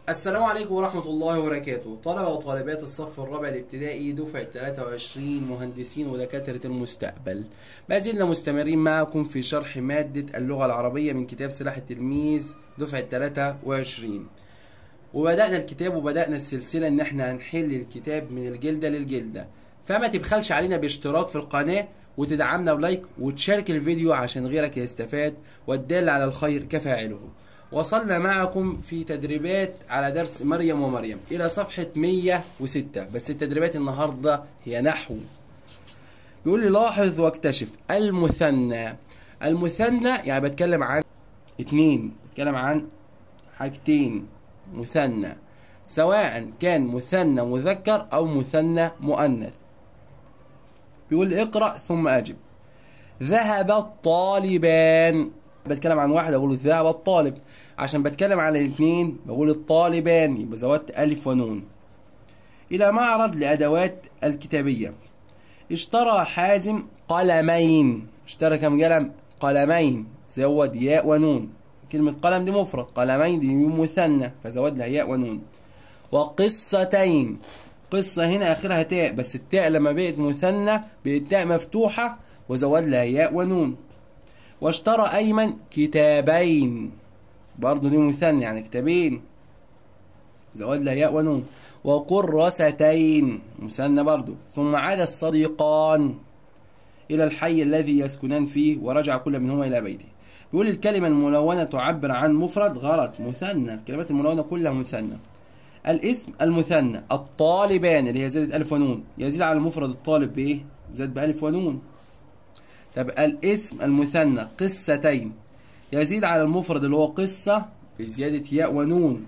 السلام عليكم ورحمة الله وبركاته طلبة وطالبات الصف الرابع الابتدائي دفعة 23 مهندسين ودكاترة المستقبل ما زلنا مستمرين معكم في شرح مادة اللغة العربية من كتاب سلاح التلميذ دفعة 23 وبدأنا الكتاب وبدأنا السلسلة إن احنا هنحل الكتاب من الجلدة للجلدة فما تبخلش علينا باشتراك في القناة وتدعمنا بلايك وتشارك الفيديو عشان غيرك يستفاد والدال على الخير كفاعله وصلنا معكم في تدريبات على درس مريم ومريم إلى صفحة 106 بس التدريبات النهاردة هي نحو بيقول لي لاحظ واكتشف المثنى المثنى يعني بتكلم عن اتنين بتكلم عن حاجتين مثنى سواء كان مثنى مذكر أو مثنى مؤنث بيقول لي اقرأ ثم أجب ذهب الطالبان بتكلم عن واحد اقول ذهب الطالب عشان بتكلم عن الاثنين بقول الطالبان يبقى زودت الف ونون الى معرض لادوات الكتابيه اشترى حازم قلمين اشترى كم قلم قلمين زود ياء ونون كلمة قلم دي مفرد قلمين دي مثنى فزود لها ياء ونون وقصتين قصة هنا آخرها تاء بس التاء لما بقت مثنى بقت تاء مفتوحة وزود لها ياء ونون واشترى أيمن كتابين برضه دي مثنى يعني كتابين زود لها ياء ونون وقرستين مثنى برضه ثم عاد الصديقان إلى الحي الذي يسكنان فيه ورجع كل منهما إلى بيته بيقول الكلمة الملونة تعبر عن مفرد غلط مثنى الكلمات الملونة كلها مثنى الاسم المثنى الطالبان اللي هي زادت ألف ونون يزيد على المفرد الطالب بإيه؟ زاد بألف ونون طب الاسم المثنى قصتين يزيد على المفرد اللي هو قصة بزيادة ياء ونون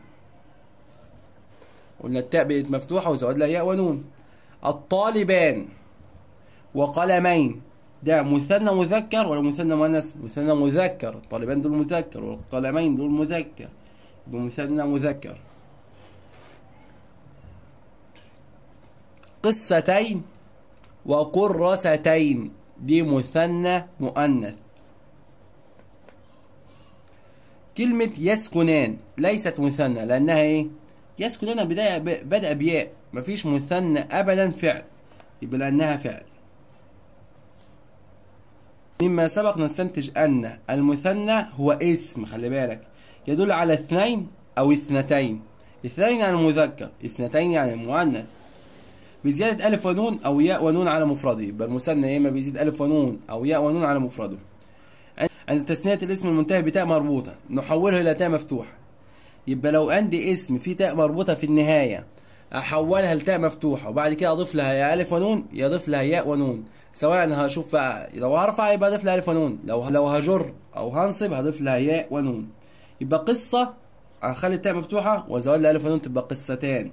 قلنا التاء بقت مفتوحة وزود لها ياء ونون الطالبان وقلمين ده مثنى مذكر ولا مثنى مؤنث؟ مثنى مذكر الطالبان دول مذكر والقلمين دول مذكر يبقى مثنى مذكر قصتين وقرستين دي مثنى مؤنث كلمة يسكنان ليست مثنى لأنها إيه؟ يسكنان بداية بدأ بياء مفيش مثنى أبدا فعل يبقى لأنها فعل مما سبق نستنتج أن المثنى هو اسم خلي بالك يدل على اثنين أو اثنتين اثنين يعني مذكر اثنتين يعني مؤنث بزيادة ألف ونون أو ياء ونون على مفرده يبقى المثنى يا إما بيزيد ألف ونون أو ياء ونون على مفرده عند تثنية الاسم المنتهي بتاء مربوطة نحوله إلى تاء مفتوحة يبقى لو عندي اسم فيه تاء مربوطة في النهاية أحولها لتاء مفتوحة وبعد كده أضيف لها يا ألف ونون يا أضيف لها ياء ونون سواء هشوف بقى لو هرفع يبقى أضيف لها ألف ونون لو لو هجر أو هنصب هضيف لها ياء ونون يبقى قصة هخلي التاء مفتوحة وأزود لها ألف ونون تبقى قصتان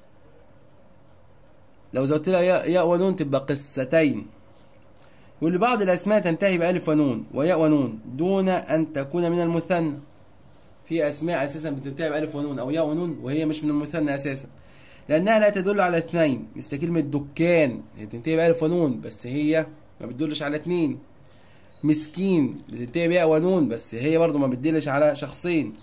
لو زودت لها ياء, ياء ونون تبقى قصتين واللي بعض الأسماء تنتهي بألف ونون وياء ونون دون أن تكون من المثنى في أسماء أساسا بتنتهي بألف ونون أو ياء ونون وهي مش من المثنى أساسا لأنها لا تدل على اثنين مثل كلمة دكان هي بتنتهي بألف ونون بس هي ما بتدلش على اتنين مسكين بتنتهي بياء ونون بس هي برضه ما بتدلش على شخصين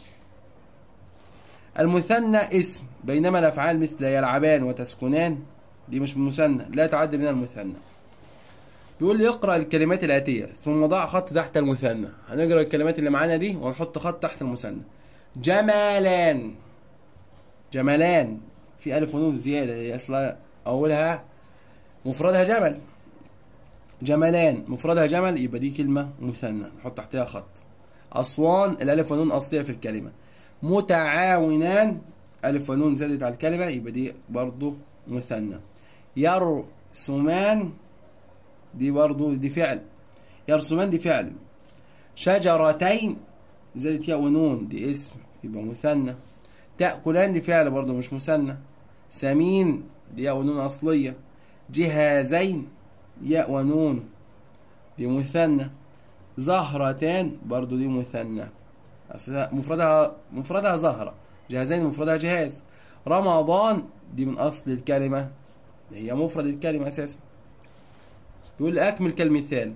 المثنى اسم بينما الأفعال مثل يلعبان وتسكنان دي مش مثنى لا تعد من المثنى بيقول لي اقرا الكلمات الاتيه ثم ضع خط تحت المثنى هنقرا الكلمات اللي معانا دي ونحط خط تحت المثنى جمالان جمالان في الف ونون زياده هي اصلا اولها مفردها جمل جملان مفردها جمل يبقى دي كلمه مثنى نحط تحتها خط اسوان الالف ونون اصليه في الكلمه متعاونان الف ونون زادت على الكلمه يبقى دي برضو مثنى يرسمان دي برضو دي فعل يرسمان دي فعل شجرتين زادت ياء ونون دي اسم يبقى مثنى تأكلان دي فعل برضو مش مثنى سمين دي ياء ونون أصلية جهازين ياء ونون دي مثنى زهرتان برضو دي مثنى مفردها مفردها زهرة جهازين مفردها جهاز رمضان دي من أصل الكلمة هي مفرد الكلمة أساسا يقول أكمل كالمثال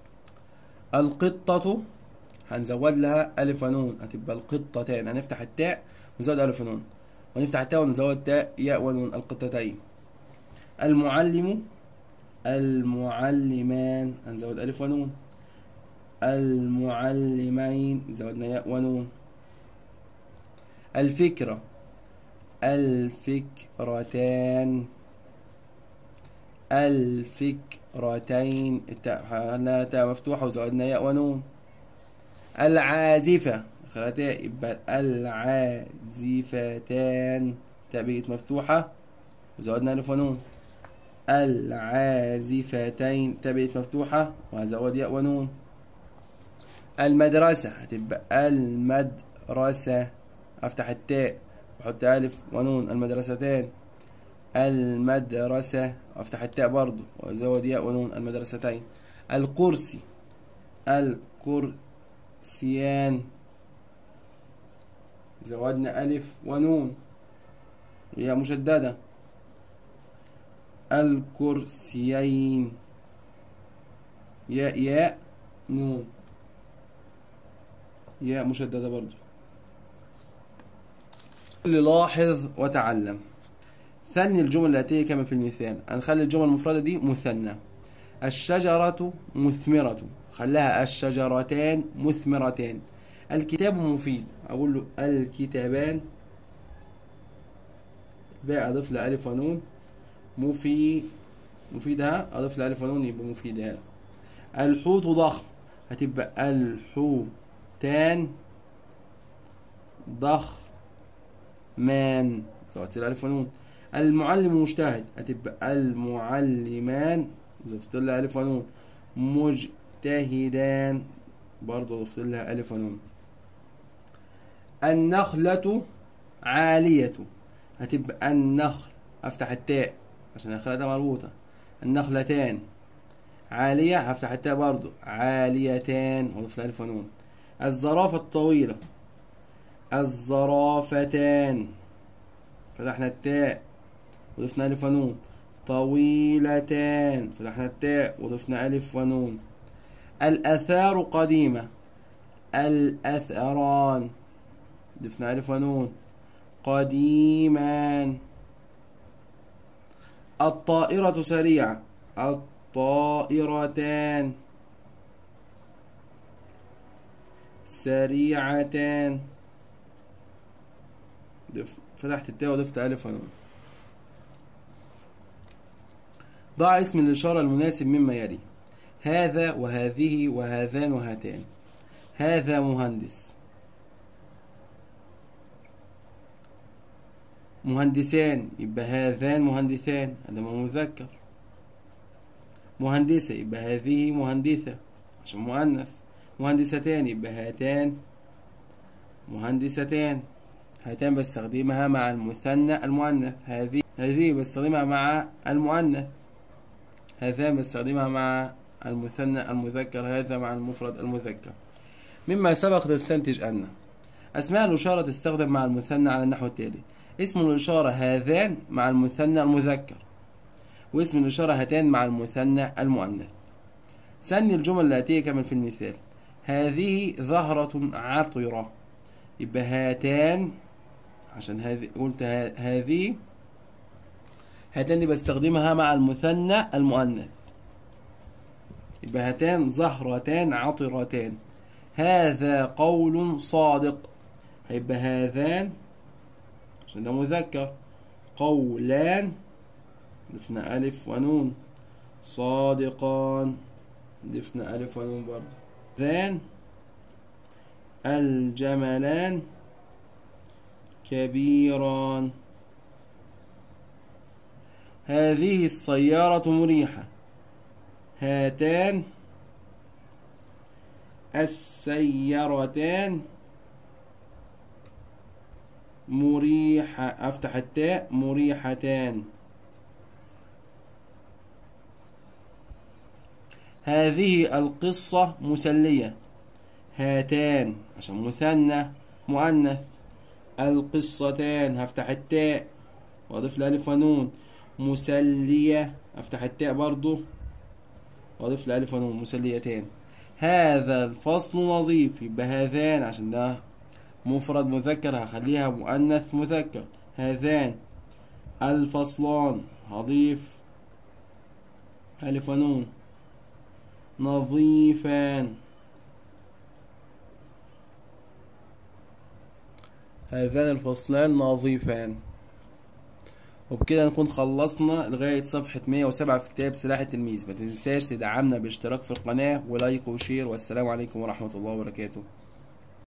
القطة هنزود لها ألف ونون هتبقى القطتان هنفتح التاء ونزود ألف ونون ونفتح التاء ونزود تاء ياء ونون القطتين المعلم المعلمان هنزود ألف ونون المعلمين زودنا ياء ونون الفكرة الفكرتان الفكرتين التاء خلينا تاء مفتوحة وزودنا ياء ونون العازفة خليها تاء يبقى العازفتان تاء بقت مفتوحة وزودنا ألف ونون العازفتين تاء بقت مفتوحة وهزود ياء ونون المدرسة هتبقى المدرسة أفتح التاء وأحط ألف ونون المدرستان المدرسة أفتح التاء برضو وأزود ياء ونون المدرستين الكرسي الكرسيان زودنا ألف ونون ياء مشددة الكرسيين ياء ياء نون ياء مشددة برضو لاحظ وتعلم ثني الجمل الآتية كما في المثال هنخلي الجمل المفردة دي مثنى الشجرة مثمرة خليها الشجرتان مثمرتان الكتاب مفيد أقول له الكتابان باء أضيف له ألف ونون مفيد مفيدها أضيف له ألف ونون يبقى مفيدها الحوت ضخم هتبقى الحوتان ضخمان زودت الألف ونون المعلم مجتهد هتبقى المعلمان ضفت لها ألف ونون مجتهدان برضه ضفت لها ألف ونون النخلة عالية هتبقى النخل أفتح التاء عشان الخلة مربوطة النخلتان عالية هفتح التاء برضو عاليتان وأضيف لها ألف ونون الزرافة الطويلة الزرافتان فتحنا التاء وضفنا ألف ونون طويلتان فتحنا التاء وضفنا ألف ونون الآثار قديمة الأثران ضفنا ألف ونون قديمان الطائرة سريعة الطائرتان سريعتان دف- فتحت التاء وضفت ألف ونون ضع اسم الإشارة المناسب مما يلي هذا وهذه وهذان وهاتان هذا مهندس مهندسان يبقى هذان مهندسان هذا مذكر مهندسة يبقى هذه مهندسة عشان مؤنث مهندستان يبقى هاتان مهندستان هاتان بستخدمها مع المثنى المؤنث هذه هذه بستخدمها مع المؤنث هذان بستخدمها مع المثنى المذكر هذا مع المفرد المذكر مما سبق تستنتج أن أسماء الإشارة تستخدم مع المثنى على النحو التالي اسم الإشارة هذان مع المثنى المذكر واسم الإشارة هاتان مع المثنى المؤنث سن الجمل الآتية كما في المثال هذه زهرة عطرة يبقى هاتان عشان هذه قلت ه- هذه هاتان دي بستخدمها مع المثنى المؤنث يبقى هاتان زهرتان عطرتان هذا قول صادق هيبقى هذان عشان ده مذكر قولان ضفنا ألف ونون صادقان ضفنا ألف ونون برضه ذان الجملان كبيران هذه السيارة مريحة هاتان السيارتان مريحة أفتح التاء مريحتان هذه القصة مسلية هاتان عشان مثنى مؤنث القصتان هفتح التاء واضيف لها الف ونون مسلية افتح التاء برضو واضيف لها الف ونون مسليتان هذا الفصل نظيف يبقى هذان عشان ده مفرد مذكر هخليها مؤنث مذكر هذان الفصلان هضيف ألف ونون نظيفان هذان الفصلان نظيفان وبكده نكون خلصنا لغاية صفحة 107 في كتاب سلاح التلميذ ما تنساش تدعمنا باشتراك في القناة ولايك وشير والسلام عليكم ورحمة الله وبركاته